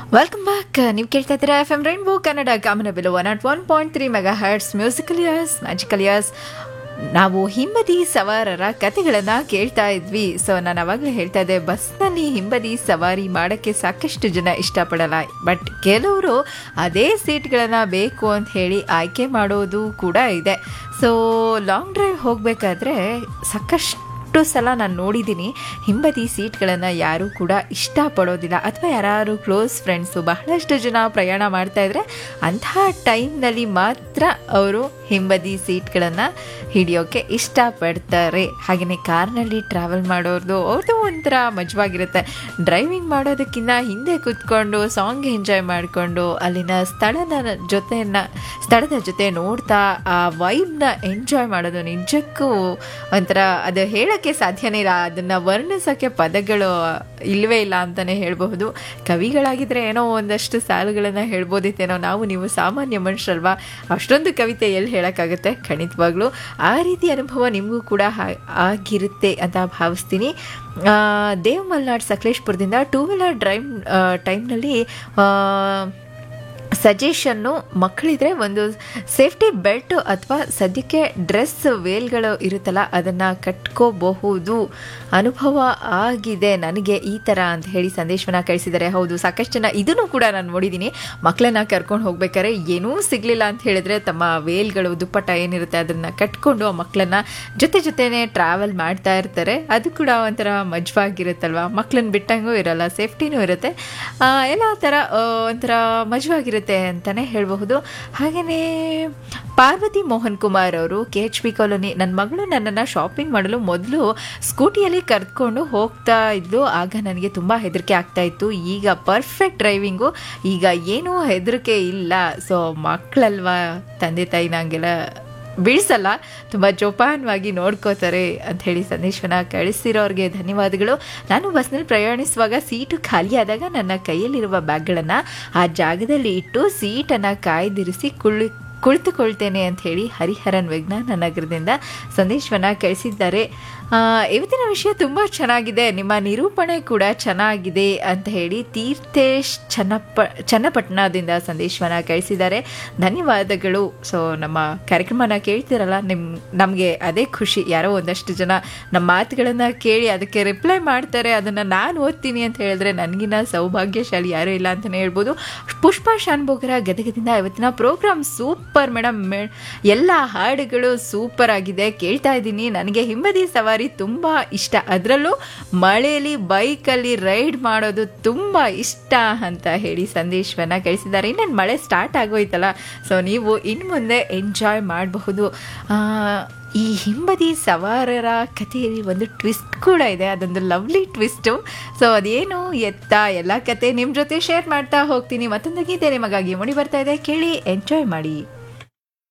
welcome back ನೀವು ಕೇಳ್ತಾ ಇದ್ದೀರಾ ಎಫ್ ಎಂ ರೈನ್ಬೋ ಕನ್ನಡ ಕಾಮನ ಬಿಲು one not one point three mega hertz musical years magical years ನಾವು ಹಿಂಬದಿ ಸವಾರರ ಕಥೆಗಳನ್ನು ಕೇಳ್ತಾ ಇದ್ವಿ ಸೊ ನಾನು ಅವಾಗಲೇ ಹೇಳ್ತಾ ಇದ್ದೆ ಬಸ್ನಲ್ಲಿ ಹಿಂಬದಿ ಸವಾರಿ ಮಾಡೋಕ್ಕೆ ಸಾಕಷ್ಟು ಜನ ಇಷ್ಟಪಡಲ್ಲ ಬಟ್ ಕೆಲವರು ಅದೇ ಸೀಟ್ಗಳನ್ನು ಬೇಕು ಅಂತ ಹೇಳಿ ಆಯ್ಕೆ ಮಾಡೋದು ಕೂಡ ಇದೆ ಸೊ ಲಾಂಗ್ ಡ್ರೈವ್ ಹೋಗಬೇಕಾದ್ರೆ ಸಾಕಷ್ಟು ಎಷ್ಟು ಸಲ ನಾನು ನೋಡಿದ್ದೀನಿ ಹಿಂಬದಿ ಸೀಟ್ಗಳನ್ನು ಯಾರೂ ಕೂಡ ಇಷ್ಟಪಡೋದಿಲ್ಲ ಅಥವಾ ಯಾರು ಕ್ಲೋಸ್ ಫ್ರೆಂಡ್ಸು ಬಹಳಷ್ಟು ಜನ ಪ್ರಯಾಣ ಮಾಡ್ತಾ ಇದ್ರೆ ಅಂತಹ ಟೈಮ್ನಲ್ಲಿ ಮಾತ್ರ ಅವರು ಹಿಂಬದಿ ಸೀಟ್ಗಳನ್ನು ಹಿಡಿಯೋಕ್ಕೆ ಇಷ್ಟಪಡ್ತಾರೆ ಹಾಗೆಯೇ ಕಾರ್ನಲ್ಲಿ ಟ್ರಾವೆಲ್ ಮಾಡೋರ್ದು ಅವ್ರದ್ದು ಒಂಥರ ಮಜವಾಗಿರುತ್ತೆ ಡ್ರೈವಿಂಗ್ ಮಾಡೋದಕ್ಕಿಂತ ಹಿಂದೆ ಕೂತ್ಕೊಂಡು ಸಾಂಗ್ ಎಂಜಾಯ್ ಮಾಡಿಕೊಂಡು ಅಲ್ಲಿನ ಸ್ಥಳದ ಜೊತೆನ ಸ್ಥಳದ ಜೊತೆ ನೋಡ್ತಾ ಆ ವೈಬ್ನ ಎಂಜಾಯ್ ಮಾಡೋದು ನಿಜಕ್ಕೂ ಒಂಥರ ಅದು ಹೇಳೋಕ್ಕೆ ಸಾಧ್ಯನೇ ಇಲ್ಲ ಅದನ್ನು ವರ್ಣಿಸೋಕ್ಕೆ ಪದಗಳು ಇಲ್ಲವೇ ಇಲ್ಲ ಅಂತಲೇ ಹೇಳಬಹುದು ಕವಿಗಳಾಗಿದ್ದರೆ ಏನೋ ಒಂದಷ್ಟು ಸಾಲುಗಳನ್ನು ಹೇಳ್ಬೋದಿತ್ತೇನೋ ನಾವು ನೀವು ಸಾಮಾನ್ಯ ಮನುಷ್ಯರಲ್ವಾ ಅಷ್ಟೊಂದು ಕವಿತೆ ಎಲ್ಲಿ ಹೇಳೋಕ್ಕಾಗುತ್ತೆ ಖಂಡಿತವಾಗ್ಲೂ ಆ ರೀತಿ ಅನುಭವ ನಿಮಗೂ ಕೂಡ ಆಗಿರುತ್ತೆ ಅಂತ ಭಾವಿಸ್ತೀನಿ ದೇವ್ ಮಲ್ನಾಡ್ ಸಕಲೇಶ್ಪುರದಿಂದ ಟೂ ವೀಲರ್ ಡ್ರೈವ್ ಟೈಮ್ನಲ್ಲಿ ಸಜೆಷನ್ನು ಮಕ್ಕಳಿದ್ರೆ ಒಂದು ಸೇಫ್ಟಿ ಬೆಲ್ಟ್ ಅಥವಾ ಸದ್ಯಕ್ಕೆ ಡ್ರೆಸ್ ವೇಲ್ಗಳು ಇರುತ್ತಲ್ಲ ಅದನ್ನು ಕಟ್ಕೋಬಹುದು ಅನುಭವ ಆಗಿದೆ ನನಗೆ ಈ ಥರ ಅಂತ ಹೇಳಿ ಸಂದೇಶವನ್ನು ಕಳಿಸಿದ್ದಾರೆ ಹೌದು ಸಾಕಷ್ಟು ಜನ ಇದನ್ನು ಕೂಡ ನಾನು ನೋಡಿದ್ದೀನಿ ಮಕ್ಕಳನ್ನ ಕರ್ಕೊಂಡು ಹೋಗ್ಬೇಕಾದ್ರೆ ಏನೂ ಸಿಗಲಿಲ್ಲ ಅಂತ ಹೇಳಿದ್ರೆ ತಮ್ಮ ವೇಲ್ಗಳು ದುಪ್ಪಟ್ಟ ಏನಿರುತ್ತೆ ಅದನ್ನು ಕಟ್ಕೊಂಡು ಆ ಮಕ್ಕಳನ್ನ ಜೊತೆ ಜೊತೆನೇ ಟ್ರಾವೆಲ್ ಮಾಡ್ತಾ ಇರ್ತಾರೆ ಅದು ಕೂಡ ಒಂಥರ ಮಜವಾಗಿರುತ್ತಲ್ವ ಮಕ್ಕಳನ್ನ ಬಿಟ್ಟಂಗೂ ಇರಲ್ಲ ಸೇಫ್ಟಿನೂ ಇರುತ್ತೆ ಎಲ್ಲ ಥರ ಒಂಥರ ಮಜವಾಗಿರುತ್ತೆ ಅಂತಲೇ ಹೇಳಬಹುದು ಹಾಗೆಯೇ ಪಾರ್ವತಿ ಮೋಹನ್ ಕುಮಾರ್ ಅವರು ಕೆ ಎಚ್ ಪಿ ಕಾಲೋನಿ ನನ್ನ ಮಗಳು ನನ್ನನ್ನು ಶಾಪಿಂಗ್ ಮಾಡಲು ಮೊದಲು ಸ್ಕೂಟಿಯಲ್ಲಿ ಕರೆದುಕೊಂಡು ಹೋಗ್ತಾ ಇದ್ಲು ಆಗ ನನಗೆ ತುಂಬ ಹೆದರಿಕೆ ಆಗ್ತಾ ಇತ್ತು ಈಗ ಪರ್ಫೆಕ್ಟ್ ಡ್ರೈವಿಂಗು ಈಗ ಏನೂ ಹೆದರಿಕೆ ಇಲ್ಲ ಸೊ ಮಕ್ಕಳಲ್ವಾ ತಂದೆ ತಾಯಿ ನಂಗೆಲ್ಲ ಬೀಳ್ಸಲ್ಲ ತುಂಬ ಜೋಪಾನವಾಗಿ ನೋಡ್ಕೋತಾರೆ ಅಂತ ಹೇಳಿ ಸಂದೇಶವನ್ನು ಕಳಿಸಿರೋರಿಗೆ ಧನ್ಯವಾದಗಳು ನಾನು ಬಸ್ನಲ್ಲಿ ಪ್ರಯಾಣಿಸುವಾಗ ಸೀಟು ಖಾಲಿಯಾದಾಗ ನನ್ನ ಕೈಯಲ್ಲಿರುವ ಬ್ಯಾಗ್ಗಳನ್ನು ಆ ಜಾಗದಲ್ಲಿ ಇಟ್ಟು ಸೀಟನ್ನು ಕಾಯ್ದಿರಿಸಿ ಕುಳ್ಳಿ ಕುಳಿತುಕೊಳ್ತೇನೆ ಅಂತ ಹೇಳಿ ಹರಿಹರನ್ ವಿಜ್ಞಾನ ನಗರದಿಂದ ಸಂದೇಶವನ್ನು ಕಳಿಸಿದ್ದಾರೆ ಇವತ್ತಿನ ವಿಷಯ ತುಂಬ ಚೆನ್ನಾಗಿದೆ ನಿಮ್ಮ ನಿರೂಪಣೆ ಕೂಡ ಚೆನ್ನಾಗಿದೆ ಅಂತ ಹೇಳಿ ತೀರ್ಥೇಶ್ ಚನ್ನಪ್ಪ ಚನ್ನಪಟ್ಟಣದಿಂದ ಸಂದೇಶವನ್ನು ಕಳಿಸಿದ್ದಾರೆ ಧನ್ಯವಾದಗಳು ಸೊ ನಮ್ಮ ಕಾರ್ಯಕ್ರಮನ ಕೇಳ್ತಿರಲ್ಲ ನಿಮ್ಮ ನಮಗೆ ಅದೇ ಖುಷಿ ಯಾರೋ ಒಂದಷ್ಟು ಜನ ನಮ್ಮ ಮಾತುಗಳನ್ನು ಕೇಳಿ ಅದಕ್ಕೆ ರಿಪ್ಲೈ ಮಾಡ್ತಾರೆ ಅದನ್ನು ನಾನು ಓದ್ತೀನಿ ಅಂತ ಹೇಳಿದ್ರೆ ನನಗಿನ್ನ ಸೌಭಾಗ್ಯಶಾಲಿ ಯಾರೂ ಇಲ್ಲ ಅಂತಲೇ ಹೇಳ್ಬೋದು ಪುಷ್ಪಾ ಶಾನ್ಭೋಗರ ಗದಗದಿಂದ ಇವತ್ತಿನ ಪ್ರೋಗ್ರಾಮ್ ಸೂಪರ್ ಮೇಡಮ್ ಎಲ್ಲ ಹಾಡುಗಳು ಸೂಪರ್ ಆಗಿದೆ ಕೇಳ್ತಾ ಇದ್ದೀನಿ ನನಗೆ ಹಿಂಬದಿ ಸವಾರಿ ತುಂಬ ಇಷ್ಟ ಅದರಲ್ಲೂ ಮಳೆಯಲ್ಲಿ ಬೈಕಲ್ಲಿ ರೈಡ್ ಮಾಡೋದು ತುಂಬ ಇಷ್ಟ ಅಂತ ಹೇಳಿ ಸಂದೇಶವನ್ನು ಕಳಿಸಿದ್ದಾರೆ ಇನ್ನೇನು ಮಳೆ ಸ್ಟಾರ್ಟ್ ಆಗೋಯ್ತಲ್ಲ ಸೊ ನೀವು ಇನ್ನು ಮುಂದೆ ಎಂಜಾಯ್ ಮಾಡಬಹುದು ಈ ಹಿಂಬದಿ ಸವಾರರ ಕಥೆಯಲ್ಲಿ ಒಂದು ಟ್ವಿಸ್ಟ್ ಕೂಡ ಇದೆ ಅದೊಂದು ಲವ್ಲಿ ಟ್ವಿಸ್ಟು ಸೊ ಅದೇನು ಎತ್ತ ಎಲ್ಲ ಕತೆ ನಿಮ್ಮ ಜೊತೆ ಶೇರ್ ಮಾಡ್ತಾ ಹೋಗ್ತೀನಿ ಮತ್ತೊಂದು ಗೀತೆ ನಿಮಗಾಗಿ ಮುಡಿ ಬರ್ತಾ ಇದೆ ಕೇಳಿ ಎಂಜಾಯ್ ಮಾಡಿ